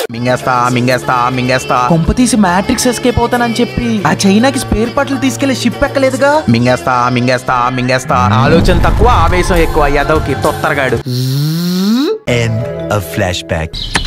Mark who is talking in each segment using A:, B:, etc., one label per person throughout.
A: మింగేస్తా మింగేస్తా మింగేస్తా కొంప తీసి matrix escape అవుతానని చెప్పి ఆ చైనాకి స్పేర్ పార్ట్లు తీసుకెళ్లి షిప్ ఎక్కలేదుగా మింగేస్తా మింగేస్తా మింగేస్తా ఆలోచన తక్కువ ఆవేశం ఎక్కువ యాదవ్కి తొత్తరగాడు
B: End of flashback.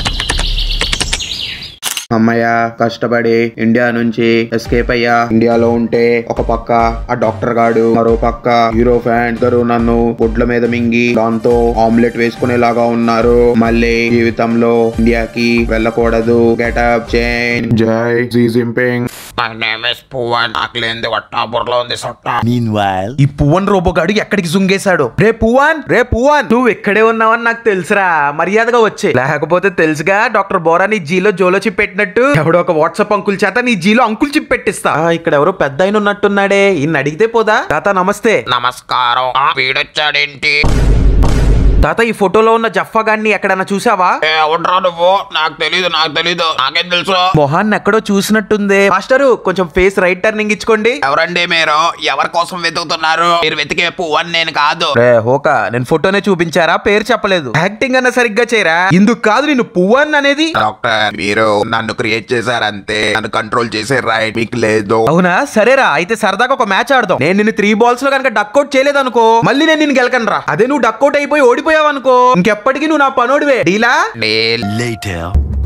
A: అమ్మయ్య కష్టపడి ఇండియా నుంచి ఎస్కేప్ అయ్యా ఇండియాలో ఉంటే ఒక పక్క ఆ డాక్టర్ గాడు మరో పక్క హీరో ఫ్యాన్ ఇద్దరు నన్ను గుడ్ల మీద మింగి దాంతో ఆమ్లెట్ వేసుకునేలాగా ఉన్నారు మళ్ళీ జీవితంలో ఇండియాకి వెళ్ళకూడదు గెటప్ చేంజ్ జై Xi Jinping
C: My name is Puwan. నాకు లేనిది వట్టా బుర్రలో ఉంది సొట్ట
B: Meanwhile,
A: ఈ పువ్వన్ రోబోగాడు ఎక్కడికి జుంగేశాడు రే పువ్వాన్ రే పువ్వాన్ నువ్వు ఇక్కడే ఉన్నావని నాకు తెలుసురా మర్యాదగా వచ్చే లేకపోతే తెలుసుగా డాక్టర్ బోరా నీ జీలో జోలో చిప్ పెట్టినట్టు ఎవడో ఒక వాట్సాప్ అంకుల్ చేత నీ జీలో అంకుల్ చిప్ పెట్టిస్తా ఆ, ఇక్కడ ఎవరో పెద్ద ఆయన ఉన్నట్టున్నాడే ఇన్ని అడిగితే పోదా తాత నమస్తే
C: నమస్కారం ఆ, వీడొచ్చాడేంటి
A: తాత ఈ ఫోటోలో ఉన్న జఫా గాడిని ఎక్కడన్నా చూసావా
C: ఏ, ఎవడ్రా నువ్వు నాకు తెలీదు నాకు తెలీదు నాకేం తెలుసు
A: మొహాన్ని ఎక్కడో చూసినట్టుంది మాస్టరు కొంచెం ఫేస్ రైట్ టర్నింగ్ ఇచ్చుకోండి
C: ఎవరండి మీరు ఎవరి కోసం వెతుకుతున్నారు మీరు వెతికే పువ్వని నేను కాదు
A: రే హోక నేను ఫోటోనే చూపించారా పేరు చెప్పలేదు యాక్టింగ్ అన్న సరిగ్గా చేయరా ఇందుకు కాదు నేను పువ్వన్ అనేది
C: డాక్టర్ మీరు నన్ను క్రియేట్ చేశారంతే నన్ను కంట్రోల్ చేసే రైట్ మీకు లేదు
A: అవునా సరేరా అయితే సరదాగా ఒక మ్యాచ్ ఆడదాం నేను నిన్ను త్రీ బాల్స్ లో కనుక డక్అట్ చేయలేదనుకో మళ్ళీ నేను నిన్ను గెలకను రా అదే నువ్వు డక్అట్ అయిపోయి ఓడిపోయావు అనుకో ఇంకెప్పటికీ నువ్వు నా పనోడివే డీలా
C: డీల్.
B: later.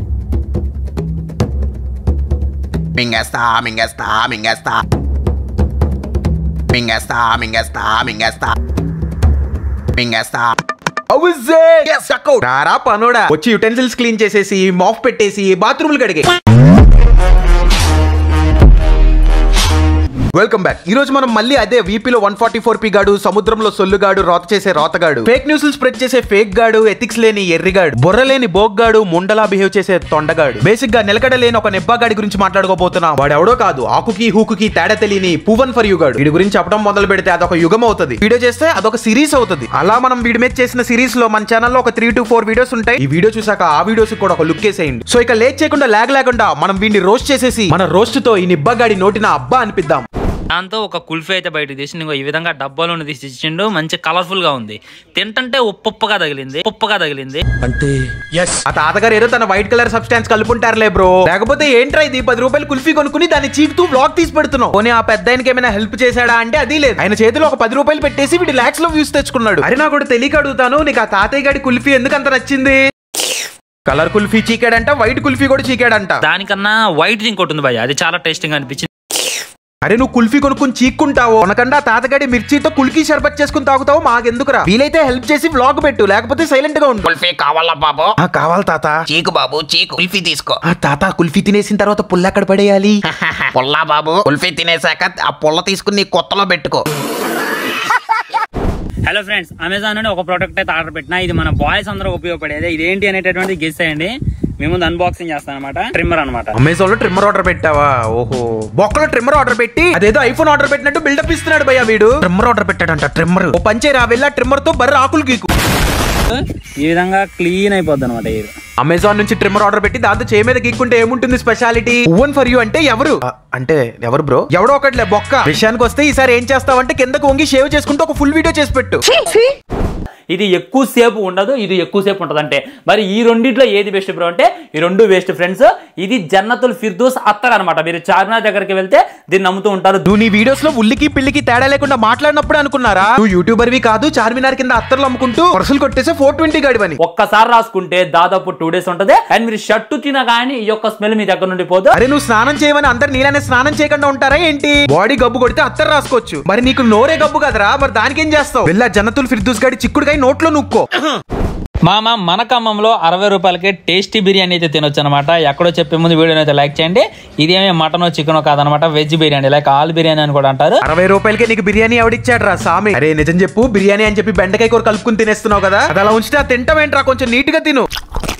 C: మింగేస్తా మింగేస్తా మింగేస్తా మింగేస్తా మింగేస్తా మింగేస్తా మింగేస్తా
A: అవుజే రారా పనోడా వచ్చి యుటెన్సిల్స్ క్లీన్ చేసేసి మాఫ్ పెట్టేసి బాత్రూమ్లు కడిగే వెల్కమ్ బ్యాక్ ఈ రోజు మనం మళ్ళీ అదే వీపీలో వన్ ఫార్టీ ఫోర్ పి గాడు సముద్రంలో సొల్లుగాడు రోత చేసే రోతగాడు ఫేక్ న్యూస్ స్ప్రెడ్ చేసే ఫేక్ గాడు ఎథిక్స్ లేని ఎర్రిగాడు బుర్ర లేని బోగ్గాడు ముండలా బిహేవ్ చేసే తొండగాడు బేసిక్ గా నిలకడ లేని ఒక నెబ్బాగాడి గురించి మాట్లాడుకోబోతున్నాం వాడు ఎవడో కాదు ఆకుకి హూకుకి తేడా తెలియని పువన్ ఫర్ యు గాడు వీడి గురించి చెప్పడం మొదలు పెడితే అదొక యుగం అవుతుంది వీడియో చేస్తే అదొక సిరీస్ అవుతుంది అలా మనం వీడి మీద చేసిన సిరీస్ లో మన ఛానల్లో ఒక త్రీ టు ఫోర్ వీడియోస్ ఉంటాయి ఈ వీడియో చూసాక ఆ వీడియోస్ కూడా ఒక లుక్ వేసేయండి సో ఇక లేట్ చేయకుండా లాగ్ లేకుండా మనం వీడిని రోస్ట్ చేసేసి మన రోస్ట్ తో ఈ నిబ్బగాడి నోటిన అబ్బా అనిపిద్దాం
D: దాంతో ఒక కుల్ఫీ అయితే బయటకు తీసి ఇంకో ఈ విధంగా డబ్బాలో తీసి ఇచ్చిండు మంచి కలర్ఫుల్ గా ఉంది తింటంటే ఉప్పుగా తగిలింది ఉప్పుగా తగిలింది
A: ఆ తాతగారు ఏదో తన వైట్ కలర్ సబ్స్టాన్స్ కలుపుంటారులే బ్రో లేకపోతే ఏంట్రా ఇది పది రూపాయలు కుల్ఫీ కొనుక్కుని దాన్ని చీకుతూ బ్లాగ్ తీసి పెడుతున్నావు పోనీ ఆ పెద్ద ఆయనకి ఏమైనా హెల్ప్ చేశాడా అంటే అది లేదు ఆయన చేతిలో ఒక పది రూపాయలు పెట్టేసి వీడి లాక్స్ లో వ్యూస్ తెచ్చుకున్నాడు అరే నాకు కూడా తెలియక అడుగుతాను నీకు ఆ తాతయ్య గారి కుల్ఫీ ఎందుకు అంత నచ్చింది కలర్ కుల్ఫీ చీకాడంట వైట్ కుల్ఫీ కూడా చీకాడంట
D: దానికన్నా వైట్ ఇంకోటి ఉంది భయ్య అది చాలా టేస్టింగ్ అనిపించింది
A: అరే నువ్వు కుల్ఫీ కొనుక్కుని చీక్కుంటావు అనకుండా తాతగాడి మిర్చితో కుల్కీ షర్బత్ చేసుకుని తాగుతావు మాకెందుకురా వీలైతే హెల్ప్ చేసి వ్లాగ్ పెట్టు లేకపోతే సైలెంట్ గా ఉండు
C: కుల్ఫీ కావాలా బాబు
A: ఆ, కావాలి తాత
C: చీకు బాబు చీకు కుల్ఫీ తీసుకో
A: ఆ తాత కుల్ఫీ తినేసిన తర్వాత పుల్ల ఎక్కడ పడేయాలి
C: పుల్లా బాబు కుల్ఫీ తినేసాక ఆ పుల్ల తీసుకుని నీ కొత్తలో పెట్టుకో
D: హలో ఫ్రెండ్స్ అమెజాన్ నుండి ఒక ప్రోడక్ట్ అయితే ఆర్డర్ పెట్టినా ఇది మన బాయ్స్ అందరూ ఉపయోగపడేది ఇది ఏంటి అనేటటువంటి గెస్ చేయండి మేము ముందు అన్బాక్సింగ్ చేస్తాం అనమాట ట్రిమ్మర్ అనమాట
A: అమెజాన్ లో ట్రిమ్మర్ ఆర్డర్ పెట్టావా ఓహో బొక్కలో ట్రిమ్మర్ ఆర్డర్ పెట్టి అదేదో ఐఫోన్ ఆర్డర్ పెట్టినట్టు బిల్డప్ ఇస్తున్నాడు భయ్యా వీడు ట్రిమ్మర్ ఆర్డర్ పెట్టాడంట ట్రిమ్మర్ ఓ పంచేరా వెళ్ళా ట్రిమ్మర్ తో బర్రె ఆకులు గీకు
D: ఈ విధంగా క్లీన్ అయిపోద్ది అనమాట ఇది
A: అమెజాన్ నుంచి ట్రిమ్మర్ ఆర్డర్ పెట్టి దాంతో చేయి మీద గీక్కుంటే ఏముంటుంది స్పెషాలిటీ ఓవన్ ఫర్ యూ అంటే ఎవరు ఆ, అంటే ఎవరు బ్రో ఎవడో ఒకట్లే బొక్క విషయానికి వస్తే ఈసారి ఏం చేస్తావంటే కిందకు వంగి షేవ్ చేసుకుంటూ ఒక ఫుల్ వీడియో చేసి పెట్టు
D: ఇది ఎక్కువ సేపు ఉండదు ఇది ఎక్కువ సేపు ఉంటుంది అంటే మరి ఈ రెండిట్లో ఏది బెస్ట్ బ్రో అంటే ఈ రెండు బెస్ట్ ఫ్రెండ్స్ ఇది జన్నతుల్ ఫిర్దూస్ అత్తర్ అనమాట మీరు చార్మినార్ దగ్గరికి వెళ్తే దీన్ని నమ్ముతూ ఉంటారు
A: నువ్వు నీ వీడియోస్ లో ఉల్లికి పిల్లికి తేడా లేకుండా మాట్లాడినప్పుడు అనుకున్నారా నువ్వు యూట్యూబర్ వి కాదు చార్మినార్ కింద అత్తర్లు అమ్ముకుంటూ పర్సులు కొట్టేసే ఫోర్ ట్వంటీ గడివని
D: ఒక్కసారి రాసుకుంటే దాదాపు టూ డేస్ ఉంటది అండ్ మీరు షర్టు తినగానే ఈ యొక్క స్మెల్ మీ దగ్గర నుండి పోదు
A: అరే నువ్వు స్నానం చేయమని అందరు నీళ్ళనే స్నానం చేయకుండా ఉంటారా ఏంటి బాడీ గబ్బు కొడితే అత్తరు రాసుకోవచ్చు మరి నీకు నోరే గబ్బు కదరా మరి దానికి ఏం చేస్తావు వెళ్ళా జనతుల్ ఫిర్దూస్ గడి చిక్కుడుకాయ నోట్లో నుక్కో
D: మామ మన ఖమ్మంలో అరవై రూపాయలకి టేస్టీ బిర్యానీ అయితే తినొచ్చు అనమాట ఎక్కడో చెప్పే ముందు వీడియోని అయితే లైక్ చేయండి ఇదేమీ మటన్ చికెన్ కాదనమాట veg biryani like all biryani అని కూడా అంటారు
A: అరవై రూపాయలకి నీకు బిర్యానీ ఎవడిచ్చాడు రా సామి అరే నిజం చెప్పు బిర్యానీ అని చెప్పి బెండకాయ కూర కలుపుకుని తినేస్తున్నావు కదా అది అలా ఉంచితే ఆ తింటావేంట్రా కొంచెం నీట్ గా తిను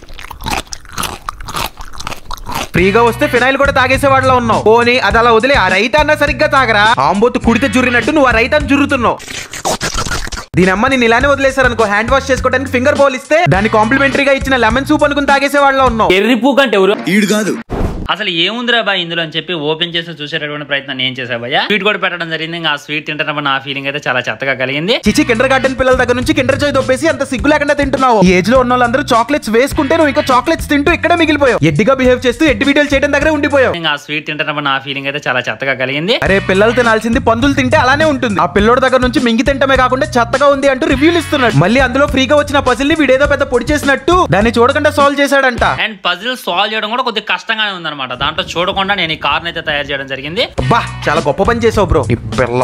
A: ఫ్రీగా వస్తే ఫినాయిల్ కూడా తాగేసే వాళ్ళలో ఉన్నావు పోనీ అది అలా వదిలే ఆ రైతా అన్న సరిగ్గా తాగరా ఆంబోతు కుడితే జుర్రినట్టు నువ్వు ఆ రైతాన్ని జుర్రుతున్నావు దీని అమ్మ నేను ఇలానే వదిలేశారనుకో హ్యాండ్ వాష్ చేసుకోవడానికి ఫింగర్ బౌల్ ఇస్తే దాన్ని కాంప్లిమెంటరీగా ఇచ్చిన లెమన్ సూప్ అనుకుని తాగేసే వాళ్ళలో ఉన్నావు
D: ఎర్రి పూక్ అంటే ఎవరు
B: ఈడు కాదు
D: అసలు ఏముందిరా బాయ్ ఇందులో అని చెప్పి ఓపెన్ చేసి చూసేటటువంటి ప్రయత్నం నేను చేసా భయ్య స్వీట్ కూడా పెట్టడం జరిగింది ఇంకా ఆ స్వీట్ తింటున్నప్పుడు నా ఫీలింగ్ అయితే చాలా చెత్తగా కలిగింది
A: చిచి కిండర్ గార్డెన్ పిల్లల దగ్గర నుంచి కిండర్ జాయ్ దొబ్బేసి అంత సిగ్గు లేకుండా తింటున్నావు ఈ ఏజ్ లో ఉన్న వాళ్ళందరూ చాక్లెట్స్ వేసుకుంటే నువ్వు ఇంకా చాక్లెట్స్ తింటూ ఇక్కడే మిగిలిపోయావు ఎడ్డిగా బిహేవ్ చేస్తూ ఎడ్డి వీడియోలు చేయడం దగ్గరే ఉండిపోయావు
D: ఇంకా ఆ స్వీట్ తింటున్నప్పుడు నా ఫీలింగ్ అయితే చాలా చెత్తగా కలిగింది
A: అరే పిల్లలు తినాల్సింది పందులు తింటే అలానే ఉంటుంది ఆ పిల్లోడి దగ్గర నుంచి మింగి తింటమే కాకుండా చెత్తగా ఉంది అంటూ రివ్యూలు ఇస్తున్నాడు మళ్ళీ అందులో ఫ్రీగా వచ్చిన పజిల్ ని వీడేదో పెద్ద పొడి చేసినట్టు దాన్ని చూడకుండా సాల్వ్ చేశాడంట
D: అండ్ పజిల్ సాల్వ్ చేయడం కూడా కొద్దిగా కష్టంగానే ఉందన్నమాట దాంట్లో చూడకుండా నేను ఈ కార్ని అయితే తయారు చేయడం జరిగింది
A: బా చాలా గొప్ప పని చేసావు బ్రో ఈ పిల్ల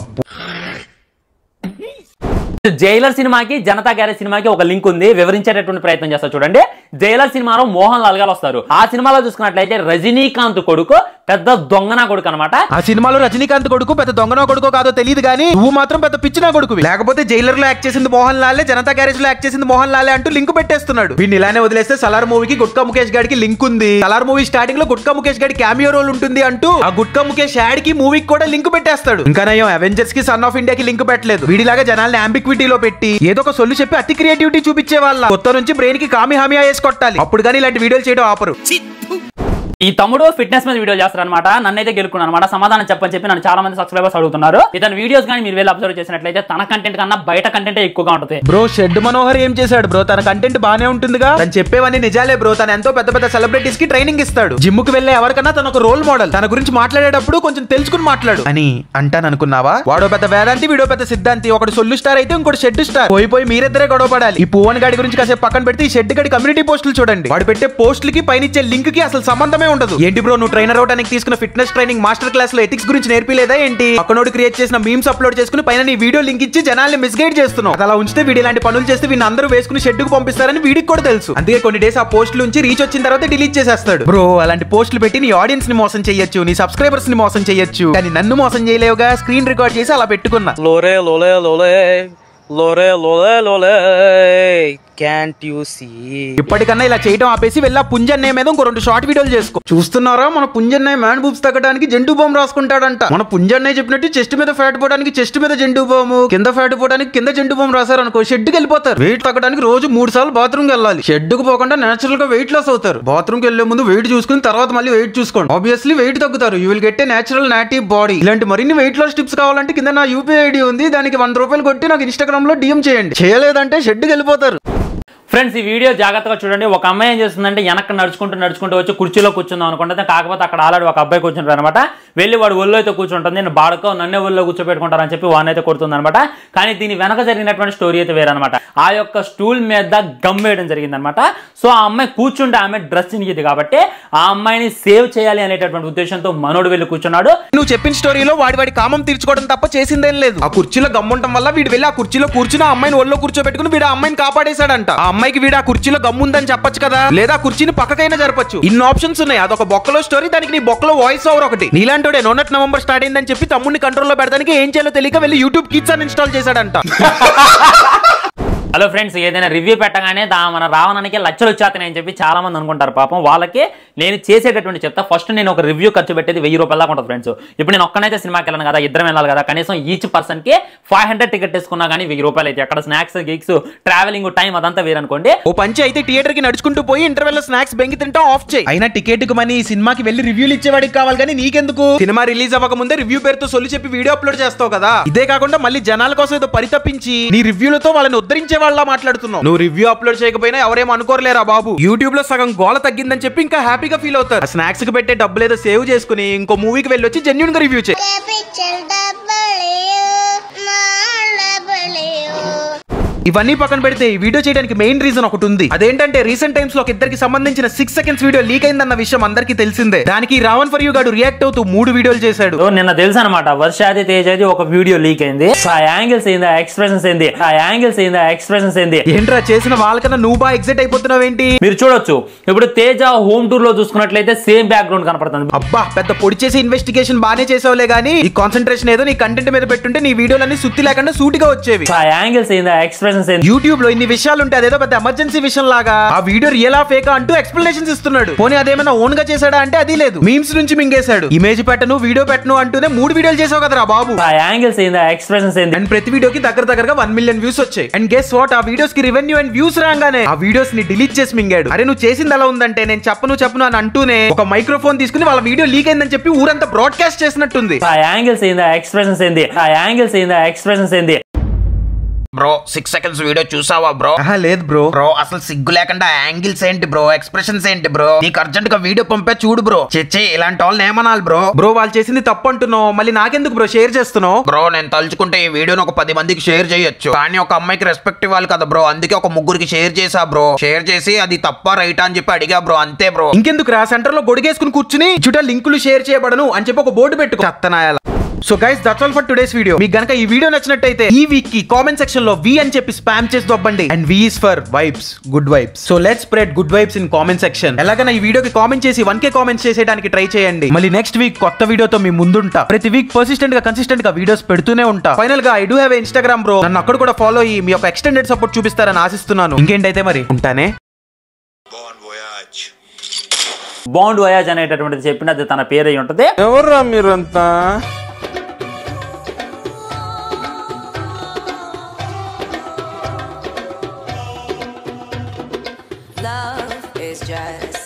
D: జైలర్ సినిమాకి జనతా గ్యారేజ్ సినిమాకి ఒక లింక్ ఉంది వివరించేటటువంటి ప్రయత్నం చేస్తా చూడండి జైలర్ సినిమాలో మోహన్ లాల్ గారు వస్తారు ఆ సినిమాలో చూసుకున్నట్లయితే రజనీకాంత్ కొడుకు పెద్ద దొంగన కొడుకు అనమాట
A: ఆ సినిమాలో రజనీకాంత్ కొడుకు పెద్ద దొంగనో కొడుకో కాదో తెలియదు కానీ నువ్వు మాత్రం పెద్ద పిచ్చినా కొడుకు లేకపోతే జైలర్ లో యాక్ట్ చేసింది మోహన్ లాలే జనతా గ్యారేజ్ లో యాక్ట్ చేసింది మోహన్ లాలే అంటూ లింక్ పెట్టేస్తున్నాడు వీడిని ఇలానే వదిలేస్తే సలార్ మూవీకి గుట్కా ముఖేష్ గారికి లింక్ ఉంది సలార్ మూవీ స్టార్టింగ్ లో గుట్కా ముఖేష్ గారి క్యామియో రోల్ ఉంటుంది అంటూ ఆ గుట్కా ముఖేష్ యాడ్ కి మూవీకి కూడా లింక్ పెట్టేస్తాడు ఇంకా నయం అవెంజర్స్ కి సన్ ఆఫ్ ఇండియాకి లింక్ పెట్టలేదు వీడిలాగా జనాల్ని అంబిక్విటీలో పెట్టి ఏదో ఒక సొల్లు చెప్పి అతి క్రియేటివిటీ చూపించే వాళ్ళ కొత్త నుంచి బ్రెయిన్ కి కామి హామీ వేసి కొట్టాలి అప్పుడు కానీ ఇలాంటి వీడియోలు చేయడం ఆపరు
D: ఈ తమ్ముడు ఫిట్నెస్ మీద వీడియో చేస్తారు అనమాట నన్నైతే గెలుకున్నాను అనమాట సమాధానం చెప్పని చెప్పి నన్ను చాలా మంది సబ్స్క్రైబర్స్ అడుగుతున్నారు ఇతని వీడియోస్ కానీ మీరు వెళ్ళి అబ్జర్వ్ చేసినట్లయితే తన కంటెంట్ కన్నా బయట కంటెంట్ ఎక్కువగా ఉంటుంది
A: బ్రో షెడ్ మనోహర్ ఏం చేశాడు బ్రో తన కంటెంట్ బానే ఉంటుందిగా తను చెప్పేవన్నీ నిజాలే బ్రో తను ఎంతో పెద్ద పెద్ద సెలబ్రిటీస్ కి ట్రైనింగ్ ఇస్తాడు జిమ్ కి వెళ్ళే ఎవరికన్నా తన ఒక రోల్ మోడల్ తన గురించి మాట్లాడేటప్పుడు కొంచెం తెలుసుకుని మాట్లాడు అని అంటాను అనుకున్నావా వాడో పెద్ద వేదాంతి వీడో పెద్ద సిద్ధాంతి ఒకటి సొల్లు స్టార్ అయితే ఇంకోటి షెడ్ స్టార్ పోయి పోయి మీరిద్దరే గొడవ పడాలి ఈ పువ్వన్ గాడి గురించి కాసేపు పక్కన పెడితే ఈ షెడ్ గడి కమ్యూనిటీ పోస్టులు చూడండి వాడు పెట్టే పోస్టులకి పైనిచ్చే లింక్ కి అసలు సంబంధమే ఉండదు ఏంటి బ్రో నువ్వు ట్రైనర్ అవడానికి తీసుకున్న ఫిట్నెస్ ట్రైనింగ్ మాస్టర్ క్లాస్ లో ఎథిక్స్ గురించి నేర్పిలేదా ఏంటి పక్కనోడు క్రియేట్ చేసిన మీమ్స్ అప్లోడ్ చేసుకుని పైన నీ వీడియో లింక్ ఇచ్చి జనాల్ని మిస్గైడ్ చేస్తున్నావు అది అలా ఉంచితే వీడు ఇలాంటి పనులు చేస్తే వీడిని అందరూ వేసుకుని షెడ్ కు పంపిస్తారని వీడికి కూడా తెలుసు అందుకే కొన్ని డేస్ ఆ పోస్టుల నుంచి రీచ్ వచ్చిన తర్వాత డిలీట్ చేసేస్తాడు బ్రో అలాంటి పోస్టులు పెట్టి నీ ఆడియన్స్ ని మోసం చేయొచ్చు నీ సబ్స్క్రైబర్స్ ని మోసం చేయొచ్చు కానీ నన్ను మోసం చేయలేవుగా స్క్రీన్ రికార్డ్ చేసి అలా పెట్టుకున్నా
E: Lore, lore, lore. Lore, lore, lore. Can't you see?
A: ఇప్పటికన్నా ఇలా చేయడం ఆపేసి వెళ్ళా పుంజన్నయ్య మీద ఇంకో రెండు షార్ట్ వీడియోలు చేసుకో చూస్తున్నారా మన పుంజన్నయ్య మ్యాన్ బూబ్స్ తగ్గడానికి జంటు బాంబు రాసుకుంటాడంట మన పుంజన్నయ్య చెప్పినట్టు చెస్ట్ మీద ఫ్యాట్ పోవడానికి చెస్ట్ మీద జంటు బాంబు కింద ఫ్యాట్ పోవడానికి కింద జంటు బాంబు రాశారు అనుకో షెడ్ కి వెళ్ళిపోతారు వెయిట్ తగ్గడానికి రోజు మూడు సార్లు బాత్రూమ్ వెళ్ళాలి షెడ్ కు పోకుండా నేచురల్ గా వెయిట్ లాస్ అవుతారు బాత్రూమ్ కి వెళ్లే ముందు వెయిట్ చూసుకుని తర్వాత మళ్ళీ వెయిట్ చూసుకోండి ఆబ్వియస్లీ వెయిట్ తగ్గుతారు you will get a natural native body ఇలాంటి మరిన్ని వెయిట్ లాస్ టిప్స్ కావాలంటే కింద నా యూపీఐ ఐడి ఉంది దానికి వంద రూపాయలు కొట్టి నాకు ఇన్స్టాగ్రామ్ లో డిఎం చేయండి చేయలేదంటే షెడ్కి వెళ్ళిపోతారు
D: ఫ్రెండ్స్ ఈ వీడియో జాగ్రత్తగా చూడండి ఒక అమ్మాయి ఏం చేస్తుందంటే వెనక్కి నడుచుకుంటూ నడుచుకుంటూ వచ్చి కుర్చీలో కూర్చుందాం అనుకుంటుంది కాకపోతే అక్కడ ఆల్రెడీ ఒక అబ్బాయి కూర్చుంటారు అనమాట వెళ్ళి వాడు ఒళ్ళు అయితే కూర్చుంటుంది నేను బాడకో నన్నే ఒళ్ళో కూర్చోబెట్టుకుంటారని చెప్పి వాడిని అయితే కొడుతుంది అనమాట కానీ దీని వెనక జరిగినటువంటి స్టోరీ అయితే వేరనమాట ఆ యొక్క స్టూల్ మీద గమ్ వేయడం జరిగింది అనమాట సో ఆ అమ్మాయి కూర్చుంటే ఆమె డ్రెస్ చినిగింది కాబట్టి ఆ అమ్మాయిని సేవ్ చేయాలి అనేటటువంటి ఉద్దేశంతో మనోడు వెళ్ళి కూర్చున్నాడు
A: నువ్వు చెప్పిన స్టోరీలో వాడి వాడి కామం తీర్చుకోవడం తప్ప చేసిందేం లేదు ఆ కుర్చీలో గమ్ముంటం వల్ల వీడు వెళ్ళి ఆ కుర్చీలో కూర్చుని ఆ అమ్మాయిని ఒళ్ళో కూర్చోబెట్టుకుని వీడు ఆ అమ్మాయిని కాపాడేశాడంట ఆ అమ్మాయికి వీడు ఆ కుర్చీలో గమ్ముందని చెప్పొచ్చు కదా లేదా ఆ కుర్చీని పక్కకైనా జరపచ్చు ఇన్ని ఆప్షన్స్ ఉన్నాయి అదొక బొక్కలో స్టోరీ దానికి నీ బొక్కలో వాయిస్ ఓవర్ ఒకటి నీలాంటోడే నోనట్ నవంబర్ స్టార్ట్ అయిందని చెప్పి తమ్ముడిని కంట్రోల్లో పెడడానికి ఏం చేయాలో తెలియక వెళ్ళి యూట్యూబ్ కిడ్స్ అని ఇన్స్టాల్ చేశాడంట
D: హలో ఫ్రెండ్స్ ఏదైనా రివ్యూ పెట్టగానే దా మన రావణానికి లక్షలు వచ్చేస్తున్నాయి అని చెప్పి చాలా మంది అనుకుంటారు పాపం వాళ్ళకి నేను చేసేటటువంటి చెప్తా ఫస్ట్ నేను ఒక రివ్యూ ఖర్చు పెట్టేది వెయ్యి రూపాయల దాకా ఉంటుంది ఫ్రెండ్స్ ఇప్పుడు నేను ఒక్కనైతే సినిమాకి వెళ్ళను కదా ఇద్దరం వెళ్ళాలి కదా కనీసం ఈచ్ పర్సన్ కి ఫైవ్ హండ్రెడ్ టికెట్ తీసుకున్నా కానీ వెయ్యి రూపాయలు అయితే అక్కడ స్నాక్స్ గిక్స్ ట్రావెలింగ్ టైం అదంతా వేరనుకోండి
A: ఓ పంచి అయితే థియేటర్ కి నడుచుకుంటూ పోయి ఇంటర్వెల్ లో స్నాక్స్ బెంగి తింటా ఆఫ్ చేయి అయినా టికెట్ కు మనీ ఈ సినిమాకి వెళ్ళి రివ్యూలు ఇచ్చేవాడికి కావాలి కానీ నీకెందుకు సినిమా రిలీజ్ అవ్వక ముందే రివ్యూ పేరుతో సొల్లు చెప్పి వీడియో అప్లోడ్ చేస్తావు కదా ఇదే కాకుండా మళ్ళీ జనాల కోసం ఏదో పరితపించి నీ రివ్యూలతో వాళ్ళని ఉద్ధరించే వాళ్ళ మాట్లాడుతున్నావు నువ్వు రివ్యూ అప్లోడ్ చేయకపోయినా ఎవరేం అనుకోరలేరా బాబు యూట్యూబ్ లో సగం గోల తగ్గిందని చెప్పి ఇంకా హ్యాపీగా ఫీల్ అవుతారు స్నాక్స్ కి పెట్టే డబ్బులు ఏదో సేవ్ చేసుకుని ఇంకో మూవీకి వెళ్ళి వచ్చి జెన్యున్ గా రివ్యూ చేయి
F: Capital W, W.
A: ఇవన్నీ పక్కన పెడితే ఈ వీడియో చేయడానికి మెయిన్ రీజన్ ఒకటి ఉంది అదేంటంటే రీసెంట్ టైమ్స్ లో ఒక ఇద్దరికి సంబంధించిన సిక్స్ సెకండ్స్ వీడియో లీక్ అయిందన్న విషయం అందరికీ తెలిసిందే దానికి రావణ్ ఫర్ యూ గాడు రియాక్ట్ అవుతూ మూడు వీడియోలు చేశాడు
D: సో నిన్న తెలుసు అనమాట వర్షాది తేజాది ఒక వీడియో లీక్ అయింది ఆ యాంగిల్స్ ఏంది ఆ ఎక్స్ప్రెషన్స్ ఏంది ఆ యాంగిల్స్ ఏంది ఆ ఎక్స్ప్రెషన్స్ ఏంది
A: ఏంట్రా చేసిన వాళ్ళకన్నా నువ్వు బాగా ఎగ్జైట్ అయిపోతున్నావేంటి
D: మీరు చూడొచ్చు ఇప్పుడు తేజ హోమ్ టూర్ లో చూసుకున్నట్లయితే సేమ్ బ్యాక్గ్రౌండ్ కనపడుతుంది
A: అబ్బా పెద్ద పొడి చేసి ఇన్వెస్టిగేషన్ బానే చేసావులే గానీ ఈ కాన్సన్ట్రేషన్ ఏదో నీ కంటెంట్ మీద పెట్టుంటే నీ వీడియోలన్నీ సుత్తి లేకుండా సూటిగా వచ్చేవి
D: ఆ యాంగిల్స్ ఏంది ఆ ఎక్స్ప్రెషన్స్ ఎక్స్ప్రెషన్స్ ఏంది
A: యూట్యూబ్ లో ఇన్ని విషయాలు ఉంటే అదేదో పెద్ద ఎమర్జెన్సీ విషయం లాగా ఆ వీడియో రియల్ ఆ ఫేక్ అంటూ ఎక్స్ప్లెనేషన్స్ ఇస్తున్నాడు పోనీ అదేమైనా ఓన్ గా చేశాడా అంటే అది లేదు మీమ్స్ నుంచి మింగేశాడు ఇమేజ్ పెట్టను వీడియో పెట్టను అంటూనే మూడు వీడియోలు చేసావు కదరా బాబు
D: ఆ యాంగిల్స్ ఏంది ఆ ఎక్స్ప్రెషన్స్ ఏంది
A: అండ్ ప్రతి వీడియోకి దగ్గర దగ్గరగా వన్ మిలియన్ వ్యూస్ వచ్చాయి అండ్ గెస్ వాట్ ఆ వీడియోస్ కి రెవెన్యూ అండ్ వ్యూస్ రాగానే ఆ వీడియోస్ ని డిలీట్ చేసి మింగాడు అరే నువ్వు చేసింది ఎలా ఉందంటే నేను చెప్పను చెప్పను అని అంటూనే ఒక మైక్రోఫోన్ తీసుకుని వాళ్ళ వీడియో లీక్ అయిందని చెప్పి ఊరంతా బ్రాడ్కాస్ట్ చేసినట్టుంది
D: ఆ యాంగిల్స్ ఏంది ఆ ఎక్స్ప్రెషన్స్ ఏంది ఆ యాంగిల్స్ ఏంది ఆ ఎక్స్ప్రెషన్స్ ఏంది
C: బ్రో సిక్స్ సెకండ్స్ వీడియో చూసావా బ్రో
A: ఆహా లేదు బ్రో
C: బ్రో అసలు సిగ్గు లేకుండా యాంగిల్స్ ఏంటి బ్రో ఎక్స్ప్రెషన్స్ ఏంటి బ్రో నీకు అర్జెంట్ గా వీడియో పంపే చూడు బ్రో చెచ్చే ఇలాంటి వాళ్ళని ఏమనాలి బ్రో
A: బ్రో వాళ్ళు చేసింది తప్పు అంటున్నావు మళ్ళీ నాకెందుకు బ్రో షేర్ చేస్తున్నావు
C: బ్రో నేను తలుచుకుంటే ఈ వీడియోని ఒక పది మందికి షేర్ చేయొచ్చు కానీ ఒక అమ్మాయికి రెస్పెక్ట్ ఇవ్వాలి కదా బ్రో అందుకే ఒక ముగ్గురికి షేర్ చేసా బ్రో షేర్ చేసి అది తప్ప రైటా అని చెప్పి అడిగా బ్రో అంతే బ్రో
A: ఇంకెందుకు రా సెంటర్ లో గొడిగేసుకుని కూర్చుని చుట్టా లింకులు షేర్ చేయబడను అని చెప్పి ఒక బోర్డు పెట్టుకో చెత్తనాయాల so guys that's all for today's video మీకు గనక ఈ వీడియో నచ్చినట్టయితే ఈ వీక్ కి కామెంట్ సెక్షన్ లో వి అని చెప్పి స్పామ్ చేసి దొబ్బండి and we is for vibes good vibes so let spread good vibes in comment section ఎలాగైనా ఈ వీడియోకి కామెంట్ చేసి వన్ కే కామెంట్స్ చేసేయడానికి ట్రై చేయండి మళ్ళీ నెక్స్ట్ వీక్ కొత్త వీడియోతో మీ ముందుంటా ప్రతి వీక్ పర్సిస్టెంట్ గా కన్సిస్టెంట్ గా వీడియోస్ పెడుతూనే ఉంటా ఫైనల్ గా I do have Instagram bro నన్ను అక్కడ కూడా ఫాలో అయ్యి మీ యొక్క ఎక్స్టెండెడ్ సపోర్ట్ చూపిస్తారని ఆశిస్తున్నాను ఇంకేంటైతే మరి ఉంటానే
D: బాండ్ వయాజ్ అనేటటువంటిది చెప్పినది తన పేరు అయి ఉంటుంది
G: ఎవర్రా మీరంతా
H: Love is just